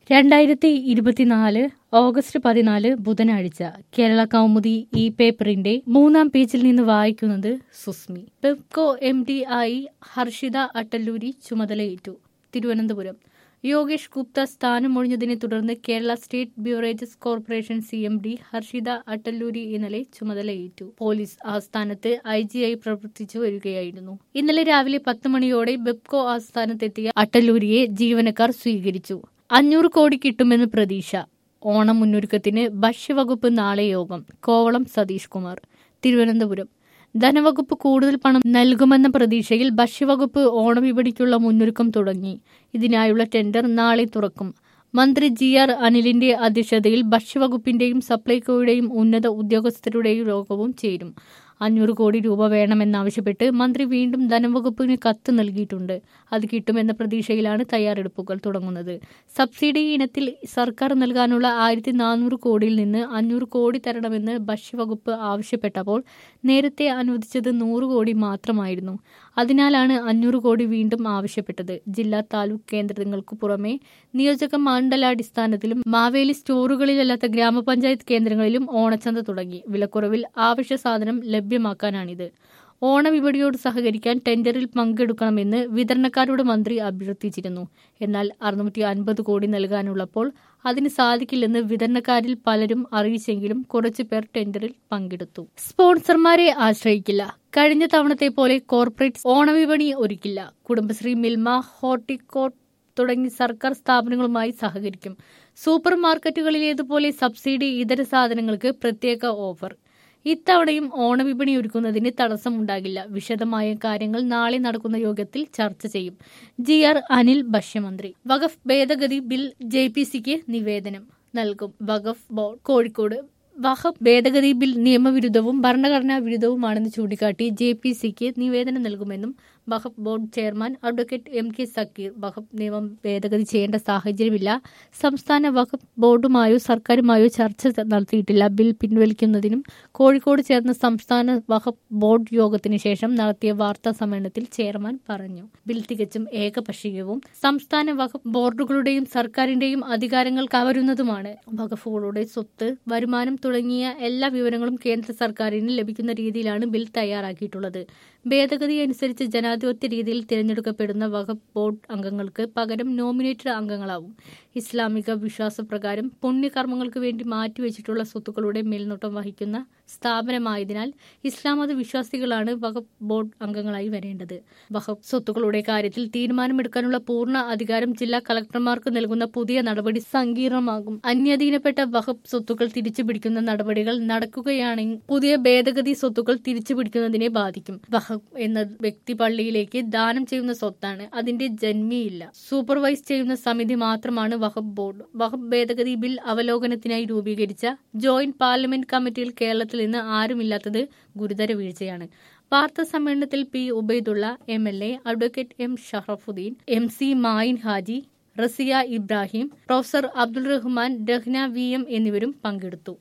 രണ്ടായിരത്തി ഇരുപത്തിനാല് ഓഗസ്റ്റ് പതിനാല് ബുധനാഴ്ച കേരള കൗമുദി ഈ പേപ്പറിന്റെ മൂന്നാം പേജിൽ നിന്ന് വായിക്കുന്നത് സുസ്മി പെപ്കോ എം ഡി ആയി ഹർഷിത അട്ടല്ലൂരി ചുമതലയേറ്റു തിരുവനന്തപുരം യോഗേഷ് ഗുപ്ത സ്ഥാനമൊഴിഞ്ഞതിനെ തുടർന്ന് Kerala state beverages corporation C M D Harshita Attaluri ഇന്നലെ ചുമതലയേറ്റു പോലീസ് ആസ്ഥാനത്ത് ഐ ജിയായി പ്രവർത്തിച്ചു വരികയായിരുന്നു ഇന്നലെ രാവിലെ പത്ത് മണിയോടെ ബെപ്കോ ആസ്ഥാനത്തെത്തിയ അട്ടല്ലൂരിയെ ജീവനക്കാർ സ്വീകരിച്ചു അഞ്ഞൂറ് കോടി കിട്ടുമെന്ന് പ്രതീക്ഷ ഓണം മുന്നൊരുക്കത്തിന് ഭക്ഷ്യവകുപ്പ് നാളെ യോഗം കോവളം സതീഷ് കുമാർ തിരുവനന്തപുരം ധനവകുപ്പ് കൂടുതൽ പണം നൽകുമെന്ന പ്രതീക്ഷയിൽ ഭക്ഷ്യവകുപ്പ് ഓണവിപണിക്കുള്ള മുന്നൊരുക്കം തുടങ്ങി ഇതിനായുള്ള ടെൻഡർ നാളെ തുറക്കും മന്ത്രി ജി ആർ അനിലിന്റെ അധ്യക്ഷതയിൽ ഭക്ഷ്യവകുപ്പിന്റെയും സപ്ലൈകോയുടെയും ഉന്നത ഉദ്യോഗസ്ഥരുടെയും യോഗവും ചേരും അഞ്ഞൂറ് കോടി രൂപ വേണമെന്നാവശ്യപ്പെട്ട് മന്ത്രി വീണ്ടും ധനവകുപ്പിന് കത്ത് നൽകിയിട്ടുണ്ട് അത് കിട്ടുമെന്ന പ്രതീക്ഷയിലാണ് തയ്യാറെടുപ്പുകൾ തുടങ്ങുന്നത് സബ്സിഡി ഇനത്തിൽ സർക്കാർ നൽകാനുള്ള ആയിരത്തി നാനൂറ് കോടിയിൽ നിന്ന് അഞ്ഞൂറ് കോടി തരണമെന്ന് ഭക്ഷ്യവകുപ്പ് ആവശ്യപ്പെട്ടപ്പോൾ നേരത്തെ അനുവദിച്ചത് നൂറ് കോടി മാത്രമായിരുന്നു അതിനാലാണ് അഞ്ഞൂറ് കോടി വീണ്ടും ആവശ്യപ്പെട്ടത് ജില്ലാ താലൂക്ക് കേന്ദ്രങ്ങൾക്ക് പുറമെ നിയോജക മണ്ഡലാടിസ്ഥാനത്തിലും മാവേലി സ്റ്റോറുകളിലല്ലാത്ത ഗ്രാമപഞ്ചായത്ത് കേന്ദ്രങ്ങളിലും ഓണച്ചന്ത തുടങ്ങി വിലക്കുറവിൽ ആവശ്യ സാധനം ലഭ്യമാക്കാനാണിത് ഓണവിപണിയോട് സഹകരിക്കാൻ ടെൻഡറിൽ പങ്കെടുക്കണമെന്ന് വിതരണക്കാരോട് മന്ത്രി അഭ്യർത്ഥിച്ചിരുന്നു എന്നാൽ അറുന്നൂറ്റി അൻപത് കോടി നൽകാനുള്ളപ്പോൾ അതിന് സാധിക്കില്ലെന്ന് വിതരണക്കാരിൽ പലരും അറിയിച്ചെങ്കിലും കുറച്ചു പേർ ടെൻഡറിൽ പങ്കെടുത്തു സ്പോൺസർമാരെ ആശ്രയിക്കില്ല കഴിഞ്ഞ തവണത്തെ പോലെ കോർപ്പറേറ്റ് ഓണവിപണി ഒരുക്കില്ല കുടുംബശ്രീ മിൽമ ഹോർട്ടിക്കോട്ട് തുടങ്ങി സർക്കാർ സ്ഥാപനങ്ങളുമായി സഹകരിക്കും സൂപ്പർ മാർക്കറ്റുകളിലേതുപോലെ സബ്സിഡി ഇതര സാധനങ്ങൾക്ക് പ്രത്യേക ഓഫർ ഇത്തവണയും ഓണവിപണി ഒരുക്കുന്നതിന് തടസ്സമുണ്ടാകില്ല വിശദമായ കാര്യങ്ങൾ നാളെ നടക്കുന്ന യോഗത്തിൽ ചർച്ച ചെയ്യും ജി ആർ അനിൽ ഭക്ഷ്യമന്ത്രി വഖഫ് ഭേദഗതി ബിൽ ജെ പി സിക്ക് നിവേദനം നൽകും വഖഫ് ബോർഡ് കോഴിക്കോട് വഖഫ് ഭേദഗതി ബിൽ നിയമവിരുദ്ധവും ഭരണഘടനാ വിരുദ്ധവുമാണെന്ന് ചൂണ്ടിക്കാട്ടി ജെ പി സിക്ക് നിവേദനം നൽകുമെന്നും വഖഫ് board chairman advocate M K Zakir വഖഫ് നിയമം ഭേദഗതി ചെയ്യേണ്ട സാഹചര്യമില്ല സംസ്ഥാന വഖഫ് ബോർഡുമായോ സർക്കാരുമായോ ചർച്ച നടത്തിയിട്ടില്ല ബിൽ പിൻവലിക്കുന്നതിനും കോഴിക്കോട് ചേർന്ന സംസ്ഥാന വഖഫ് ബോർഡ് യോഗത്തിന് ശേഷം നടത്തിയ വാർത്താ സമ്മേളനത്തിൽ ചെയർമാൻ പറഞ്ഞു ബിൽ തികച്ചും ഏകപക്ഷീയവും സംസ്ഥാന വഖഫ് ബോർഡുകളുടെയും സർക്കാരിന്റെയും അധികാരങ്ങൾ കവരുന്നതുമാണ് വഖഫുകളുടെ സ്വത്ത് വരുമാനം തുടങ്ങിയ എല്ലാ വിവരങ്ങളും കേന്ദ്ര സർക്കാരിന് ലഭിക്കുന്ന രീതിയിലാണ് ബിൽ തയ്യാറാക്കിയിട്ടുള്ളത് ഭേദഗതി അനുസരിച്ച് ജനാധിപത്യ രീതിയിൽ തിരഞ്ഞെടുക്കപ്പെടുന്ന വഖഫ് ബോർഡ് അംഗങ്ങൾക്ക് പകരം നോമിനേറ്റഡ് അംഗങ്ങളാവും ഇസ്ലാമിക വിശ്വാസപ്രകാരം പുണ്യകർമ്മങ്ങൾക്ക് വേണ്ടി മാറ്റിവെച്ചിട്ടുള്ള സ്വത്തുക്കളുടെ മേൽനോട്ടം വഹിക്കുന്ന സ്ഥാപനമായതിനാൽ ഇസ്ലാം മത വിശ്വാസികളാണ് വഖഫ് ബോർഡ് അംഗങ്ങളായി വരേണ്ടത് വഖഫ് സ്വത്തുക്കളുടെ കാര്യത്തിൽ തീരുമാനമെടുക്കാനുള്ള പൂർണ്ണ അധികാരം ജില്ലാ കളക്ടർമാർക്ക് നൽകുന്ന പുതിയ നടപടി സങ്കീർണമാകും അന്യധീനപ്പെട്ട വഖഫ് സ്വത്തുക്കൾ തിരിച്ചുപിടിക്കുന്ന നടപടികൾ നടക്കുകയാണെങ്കിൽ പുതിയ ഭേദഗതി സ്വത്തുക്കൾ തിരിച്ചുപിടിക്കുന്നതിനെ ബാധിക്കും വഖഫ് എന്ന വ്യക്തി പള്ളിയിലേക്ക് ദാനം ചെയ്യുന്ന സ്വത്താണ് അതിന്റെ ജന്മിയില്ല സൂപ്പർവൈസ് ചെയ്യുന്ന സമിതി മാത്രമാണ് വഖഫ് ബോർഡ് വഖഫ് ഭേദഗതി ബിൽ അവലോകനത്തിനായി രൂപീകരിച്ച ജോയിന്റ് പാർലമെന്റ് കമ്മിറ്റിയിൽ കേരളത്തിൽ നിന്ന് ആരുമില്ലാത്തത് ഗുരുതര വീഴ്ചയാണ് വാർത്താ സമ്മേളനത്തിൽ P Ubaidullah M L A advocate M Sharafuddin M C Mayin Haji Raziya Ibrahim professor Abdul Rahman Rahna V M എന്നിവരും പങ്കെടുത്തു